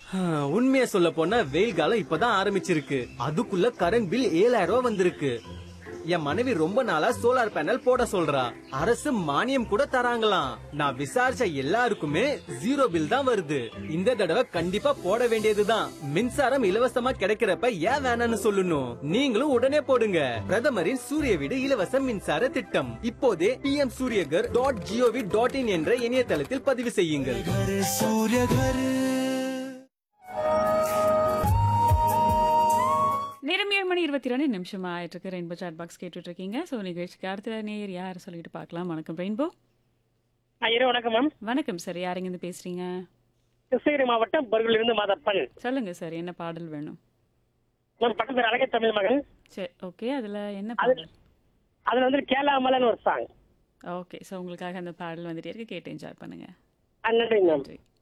உண்மையை சொல்ல போனா வெயில் காலம் இப்பதான் ஆரம்பிச்சிருக்கு அதுக்குள்ள கரண்ட் பில் ஏழாயிரம் ரூபாய் வந்திருக்கு என் மனைவி ரொம்ப நாளா சோலார் பேனல் போட சொல்றா அரசு மானியம் கூட தராங்களாம் நான் விசாரிச்ச எல்லாருக்குமே ஜீரோ பில் தான் வருது இந்த தடவை கண்டிப்பா போட வேண்டியதுதான் மின்சாரம் இலவசமா கிடைக்கிறப்ப ஏன் வேணாம்னு சொல்லணும் நீங்களும் உடனே போடுங்க பிரதமரின் சூரிய வீடு இலவச மின்சார திட்டம் இப்போதே PM Suryaghar dot GOV dot IN என்ற இணையதளத்தில் பதிவு செய்யுங்கள் घर सूर्य घर நேரம் ஏழு மணி இருபத்தி ரெண்டு நிமிஷம் ஆயிட்டு இருக்கு ரெயின்போ சாட் பாக்ஸ் கேட்டுட்டு இருக்கீங்க ஸோ நிகழ்ச்சிக்கு அடுத்த நேர் யார் சொல்லிட்டு பார்க்கலாம் வணக்கம் ரெயின்போ ஐயரே வணக்கம் மேம் வணக்கம் சார் யாருங்க இருந்து பேசுறீங்க கிருஷ்ணகிரி மாவட்டம் பர்கூரிலிருந்து மாதப்பன் சொல்லுங்க சார் என்ன பாடல் வேணும் மேம் படம் பேர் அழகே தமிழ் மகன் சரி ஓகே அதில் என்ன அது பாடல் அதுல வந்து கேலாமலன்னு ஒரு சாங் ஓகே ஸோ உங்களுக்காக அந்த பாடல் வந்துட்டே இருக்கு கேட்டு என்ஜாய் பண்ணுங்க நன்றி மேம் நன்றி